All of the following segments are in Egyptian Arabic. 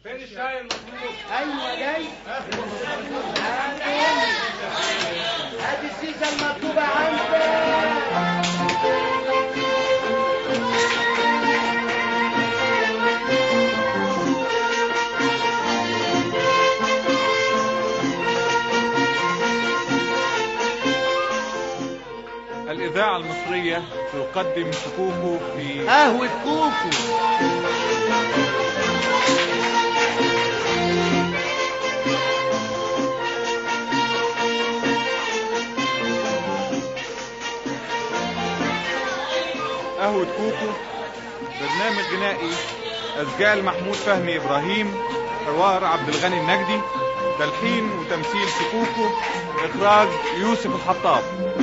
فين الشاي المطلوب ايوه جاي هات السيسه المطلوبه عندك الإذاعة المصرية تقدم شكوكو في قهوه كوكو قهوة كوكو برنامج غنائي أسجال محمود فهمي إبراهيم حوار عبد الغني النجدي تلحين وتمثيل شكوكو إخراج يوسف الحطاب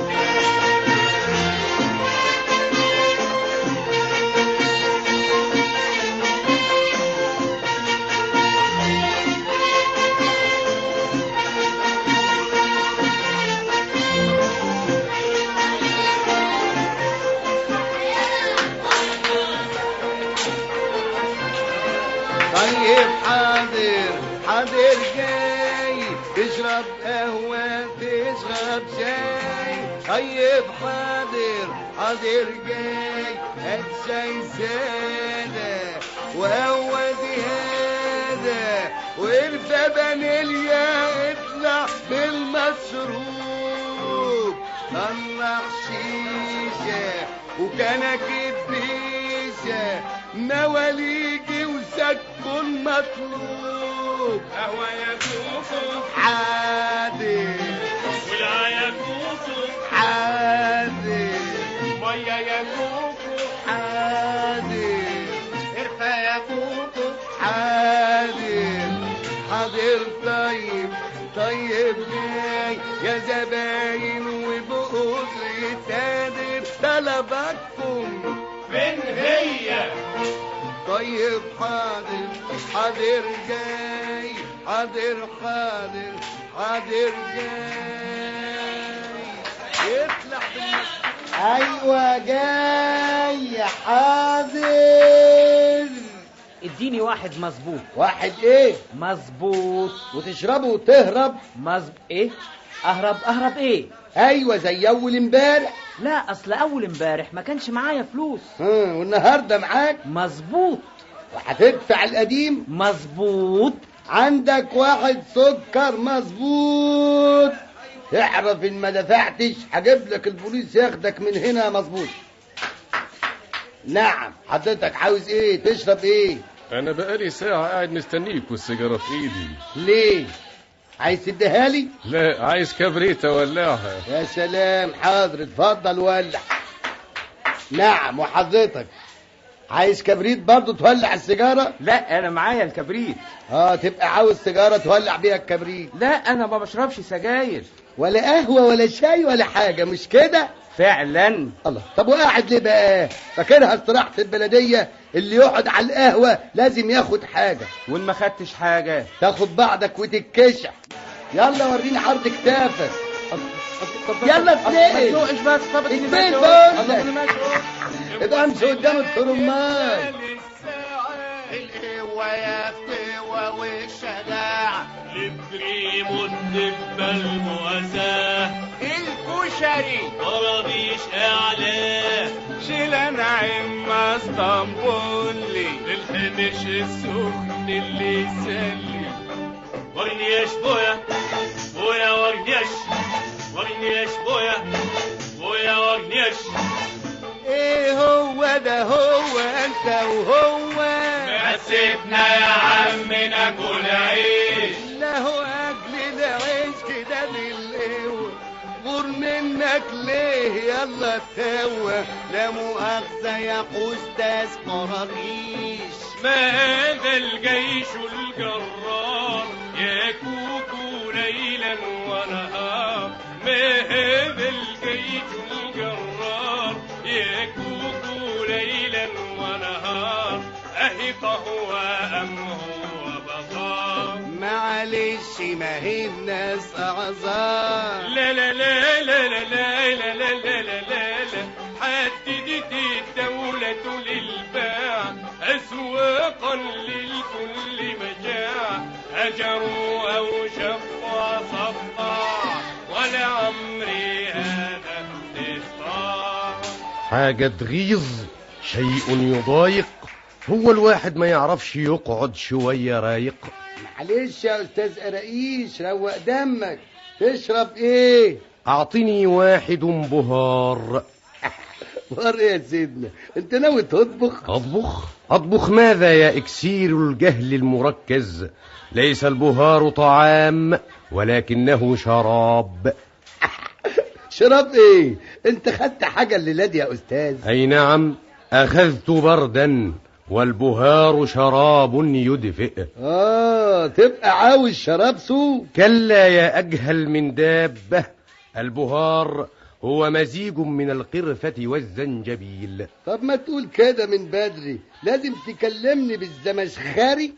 طيب حاضر حاضر جاي تشرب قهوة تشرب شاي طيب حاضر حاضر جاي هات شاي سادة وقهوة زيادة وارفع فانيليا اطلع بالمشروب طلع شيشة وكنكة بيشة مواليجي وسكن مطلوب قهوة يا كوكو عادل ولا يا كوكو عادل مية يا كوكو عادل ارفع يا كوكو حاضر حاضر طيب طيب جاي يا زباين وبقدر تقدر طلباتكم فين هي طيب حاضر حاضر جاي حاضر حاضر حاضر جاي يطلع بالمس... ايوه جاي حاضر اديني واحد مظبوط واحد ايه مظبوط وتشربه وتهرب مظبوط ايه اهرب اهرب ايه ايوه زي اول امبارح لا اصل اول امبارح ما كانش معايا فلوس ها والنهارده معاك مظبوط وهتدفع القديم مظبوط عندك واحد سكر مظبوط اعرف ان ما دفعتش هجيب لك البوليس ياخدك من هنا مظبوط نعم حضرتك عاوز ايه تشرب ايه انا بقالي ساعة قاعد مستنيك والسيجارة في ايدي ليه عايز تديها لي لا عايز كبريت اولعها يا سلام حاضر اتفضل ولع نعم وحضرتك عايز كبريت برضه تولع السيجاره لا انا معايا الكبريت اه تبقى عاوز سيجاره تولع بيها الكبريت لا انا ما بشربش سجاير ولا قهوه ولا شاي ولا حاجه مش كده فعلا الله طب وقاعد ليه بقى فاكرها استراحه البلديه اللي يقعد على القهوه لازم ياخد حاجه وان ما خدتش حاجه تاخد بعضك وتتكشح يلا وريني عرض كتافك يلا ما اتنقل تزوقش بس طب اتنين الله بقول اللي ماشي ابقى امشي قدام الترمال القوة يا قوة والشجاعة البريم الدبة المؤساة الكشري طرابيش اعلاه شيلان عم اسطنبولي الحمش السخن اللي يسلي ورنيش بويا بويا ورنيش ورنيش بويا بويا ورنيش ايه هو ده هو انت وهو ما سيبنا يا عم ناكل عيش لا هو اجل العيش كده بالقوة غور منك ليه يلا تسوى لا مؤاخذة يا قستاذ قراغيش ما هذا الجيش الجرار يا كوكو ليلا ونهار ما هذا الجيش الجرار يا كوكو ليلا ونهار أهي فهو أم هو بصار معلش ما هي الناس اعذار لا لا لا لا لا لا لا لا لا لا لا لا حددت الدولة للباع أسواقا للكل مجال هجروا أو شقوا صفا ولعمري هذا استطاع حاجة تغيظ شيء يضايق هو الواحد ما يعرفش يقعد شوية رايق معلش يا استاذ قراقيش روق دمك تشرب ايه أعطني واحد بهار مر يا سيدنا انت ناوي تطبخ أطبخ أطبخ ماذا يا إكسير الجهل المركز ليس البهار طعام ولكنه شراب شراب ايه انت خدت حاجه الليله دي يا استاذ أي نعم أخذت بردا والبهار شراب يدفئ اه تبقى عاوز شراب سوق كلا يا أجهل من دابة البهار هو مزيج من القرفة والزنجبيل طب ما تقول كده من بدري لازم تكلمني بالزمشخري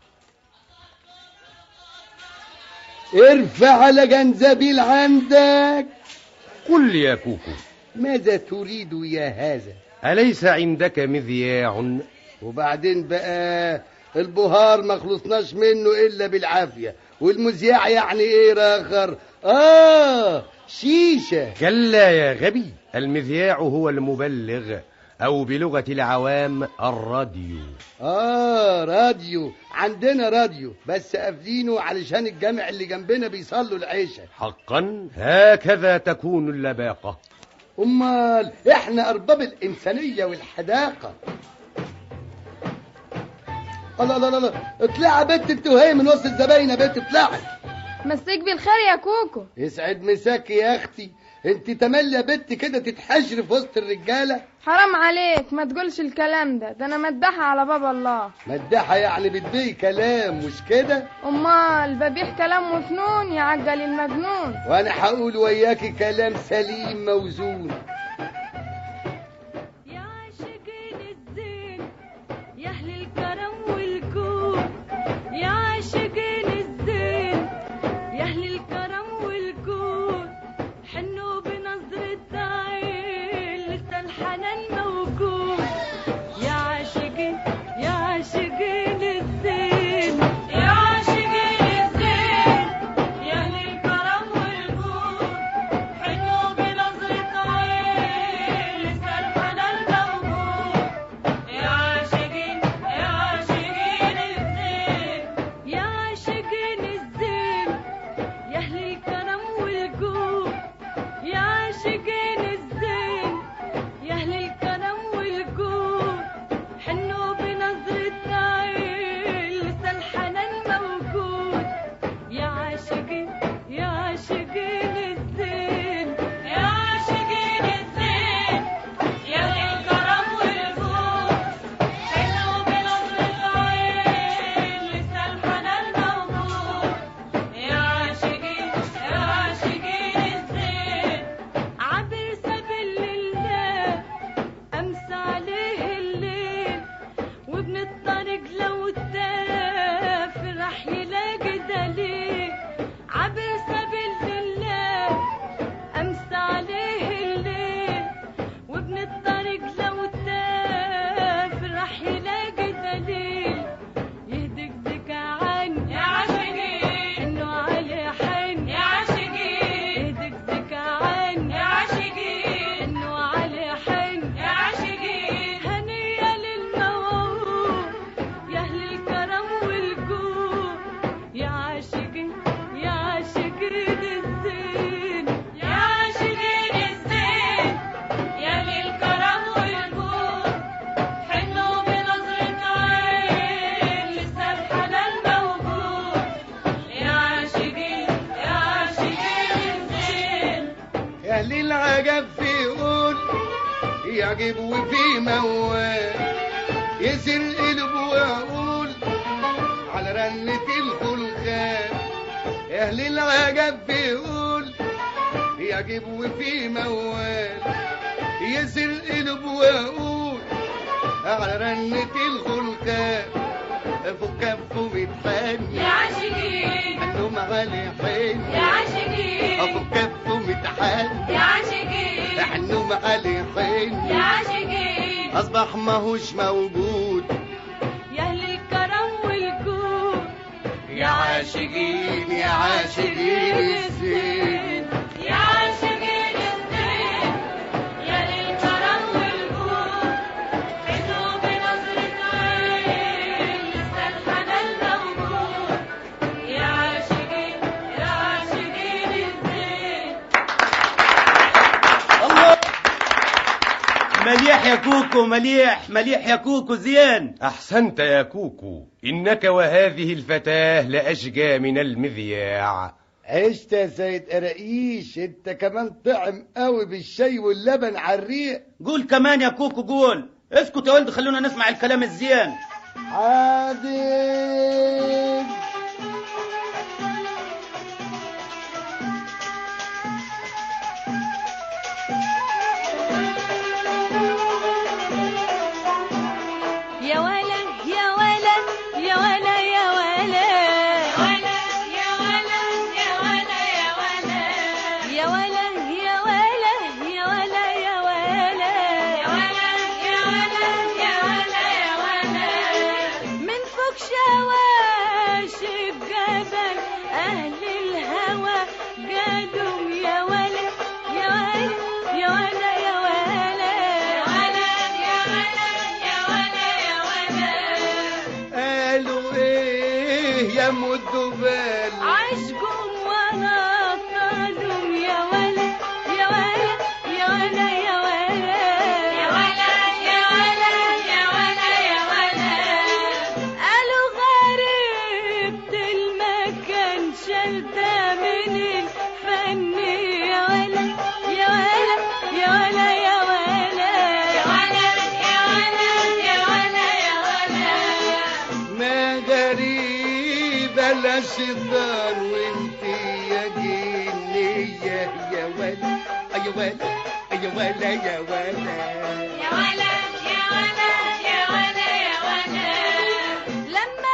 ارفع على جنزبيل عندك قل لي يا كوكو ماذا تريد يا هذا أليس عندك مذياع وبعدين بقى البهار ما خلصناش منه الا بالعافيه والمذياع يعني ايه راخر اه شيشه كلا يا غبي المذياع هو المبلغ أو بلغة العوام الراديو اه راديو عندنا راديو بس قافلينه علشان الجامع اللي جنبنا بيصلوا العشاء حقا هكذا تكون اللباقة امال احنا ارباب الانسانيه والحداقه الله الله الله اطلعي يا بنت انت وهي من وسط الزباين يا بنت اطلعي مسيك بالخير يا كوكو يسعد مساكي يا اختي انت تملي يا بنت كده تتحشري في وسط الرجاله حرام عليك ما تقولش الكلام ده ده انا مدحة على باب الله مدحه يعني بتبيع كلام مش كده امال ببيح كلام وفنون يعجل المجنون وانا هقول وياكي كلام سليم موزون يا عاشقين الزين يا اهل الكرم والجود يا عاشقين الزين يا اهل الكرم والجود حنوا بنظرة عين لسه الحنان موجود يا عاشقين يا عاشقين الزين يا عاشقين الزين يا اهل الكرم والجود حنوا بنظرة عين لسه الحنان موجود يا عاشقين يا عاشقين الزين يا عاشقين الزين يا أهل الكرم والجود يا عاشقين الزين يا أهل الكرم والجود حنوا بنظرة عين لسه الحنان موجود يا عاشقين يا عاشقين الزين يا عاشقين الزين يا أهل الكرم والجود حنوا بنظرة عين لسه الحنان موجود يا عاشقين يا عاشقين الزين عبر سبيل الله أمسى عليه الليل وابن الطريق لو تاف راح يلاقي دليل عبر سبيل الله أمسى عليه الليل وابن الطريق لو تاف راح يلاقي دليل يهدك دك عن يا عاشقين انه عليه حن يا عاشقين يهدك دك عن يا عاشقين انه عليه حن يا عاشقين هنية للموعود يا اهل الكرم والجود يا عاشقين يا عاشقين الزين يا عاشقين الزين يا اهل الكرم والجود حنوا بنظرة عين لسه الحنان موجود يا عاشقين يا عاشقين الزين يا اهل العجب في قول يعجب وفي موال يسر قلب واقول على رنة الخلخال يا اهل العجب بيقول يعجب وفي موال يسر قلب واقول على رنة الخلخال فوق كفه متحني يا عاشقين النوم على حين يا عاشقين ابو كفه متحني يا عاشقين النوم على حين يا عاشقين اصبح ماهوش موجود يا اهل الكرم والجود يا عاشقين يا عاشقين الزين يا عاشقين الزين يا للكرم والجود حيتوا بنظرة عين لسه الحنان موجود يا عاشقين يا عاشقين الزين مليح يا كوكو مليح مليح يا كوكو زين أحسنت يا كوكو إنك وهذه الفتاة لأشجى من المذياع عشت يا سيد قراقيش انت كمان طعم قوي بالشاي واللبن على الريق قول كمان يا كوكو قول اسكت يا ولد خلونا نسمع الكلام الزين عادل يا ولا يا ولا يا ولا يا ولا يا ولا يا ولا يا ولا يا ولا يا ولا يا ولا يا ولا يا ولا يا ولا يا ولا يا ولا من فوق شواشب جبل أهل الهوى قالوا يا ولا يا ولا يا ولا يا ولا يا ولا يا ولا يا ولا يا ولا قالوا ايه يا مدوا بال عشقهم وانا قالوا يا ولا يا ولا يا ولا يا ولا يا ولا يا ولا يا ولا يا ولا قالوا غريبة المكان شلتة من الفن يا ولا يا ولا يا ولا يا ولا يا ولا يا ولا يا ولا يا ولا ما غريبة لا شيطان وانت يا جنية يا ولا يا ولا يا ولا يا ولا يا ولا يا ولا يا ولا يا ولا لما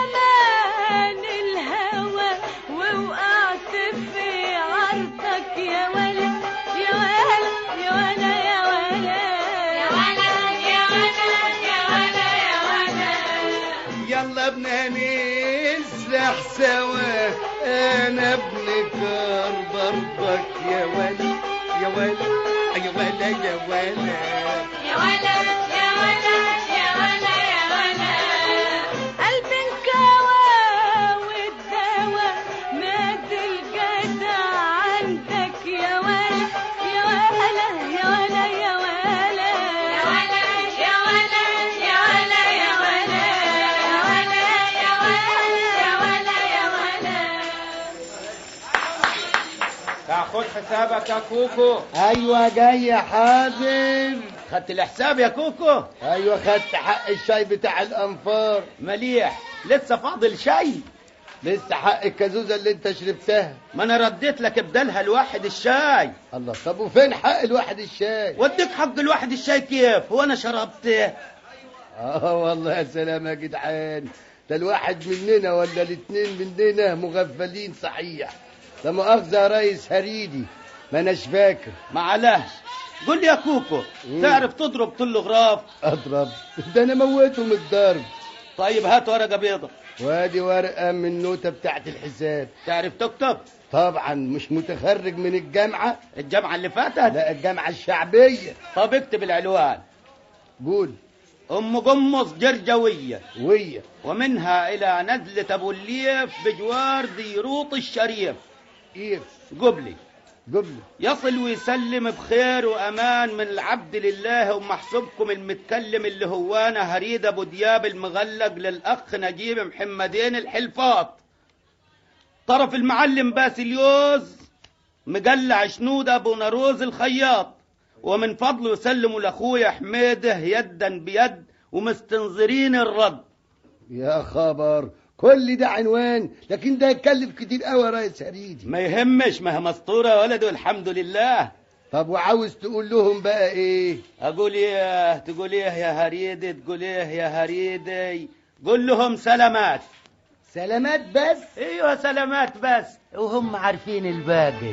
رماني الهوى ووقعت في عرضك يا ولا يا ولا يا ولا يا ولا يا ولا يا ولا يا ولا يا ولا يلا بنا نسرح سوا انا ابنكر برضك يا ولا يا ولا يا ولا يا ولا يا ولا يا ولا يا ولا يا ولا قلب انكوى والدوا مات الجدع عندك يا ولا يا ولا يا ولا يا ولا يا ولا يا ولا يا ولا يا ولا يا ولا يا ولا يا ولا يا ولا تاخد حسابك يا كوكو ايوه جاي حاضر خدت الحساب يا كوكو ايوه خدت حق الشاي بتاع الانفار مليح لسه فاضل شيء لسه حق الكازوزه اللي انت شربتها ما انا رديت لك بدلها الواحد الشاي الله طب وفين حق الواحد الشاي وديك حق الواحد الشاي كيف هو انا شربته اه والله يا سلام يا جدعان ده الواحد مننا ولا الاتنين مننا مغفلين صحيح لا مؤاخذة يا ريس هريدي ما اناش فاكر معلش قول لي يا كوكو مم. تعرف تضرب طل غراف اضرب ده انا موته من الضرب طيب هات ورقه بيضة وادي ورقة من النوتة بتاعت الحساب تعرف تكتب طبعا مش متخرج من الجامعة الجامعه اللي فاتت لا الجامعة الشعبية طب اكتب العنوان قول ام قمص جرجويه ويا ومنها الى نزله ابو الليف بجوار ديروط الشريف ايه قبلي قبل يصل ويسلم بخير وامان من العبد لله ومحسوبكم المتكلم اللي هو انا هريد ابو دياب المغلق للاخ نجيب محمدين الحلفاط طرف المعلم باسليوز مقلع شنود ابو نروز الخياط ومن فضله يسلموا لاخويا حميده يدا بيد ومستنظرين الرد يا خبر كل ده عنوان لكن ده يتكلف كتير قوي يا ريس هريدي ما يهمش ما هي مسطوره يا ولد والحمد لله طب وعاوز تقول لهم بقى ايه اقول ايه تقول ايه يا هريدي تقول ايه يا هريدي قول لهم سلامات سلامات بس ايوه سلامات بس وهم عارفين الباقي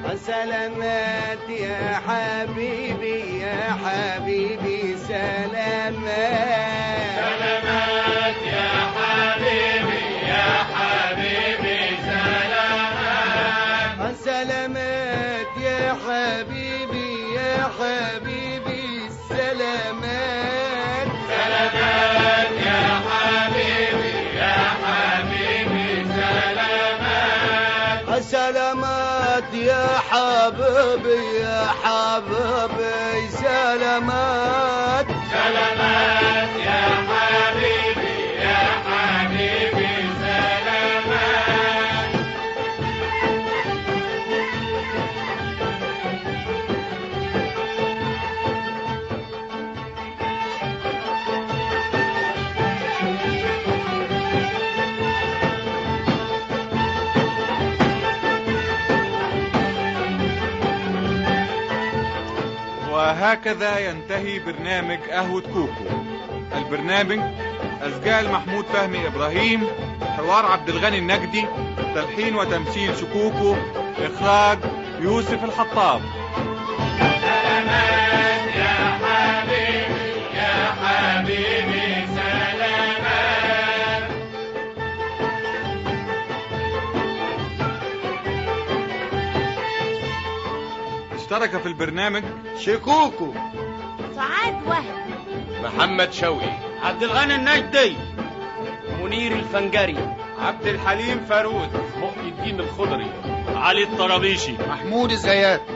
سلامات يا حبيبي يا حبيبي سلام سلامات سلامات يا حبيبي يا حبيبي سلامات سلامات يا حبيبي يا حبيبي سلامات سلامات يا حبيبي يا حبيبي سلامات سلامات يا حبيبي يا حبيبي سلامات سلامات يا حبيبي يا حبيبي سلامات وهكذا ينتهي برنامج قهوة كوكو البرنامج أسجال محمود فهمي إبراهيم حوار عبد الغني النجدي تلحين وتمثيل شكوكو إخراج يوسف الحطاب سلامات يا حبيبي يا حبيبي سلامات اشترك في البرنامج شكوكو سعاد وهب محمد شوقي عبد الغني النجدي منير الفنجري عبد الحليم فاروق محي الدين الخضري علي الطرابيشي محمود الزيات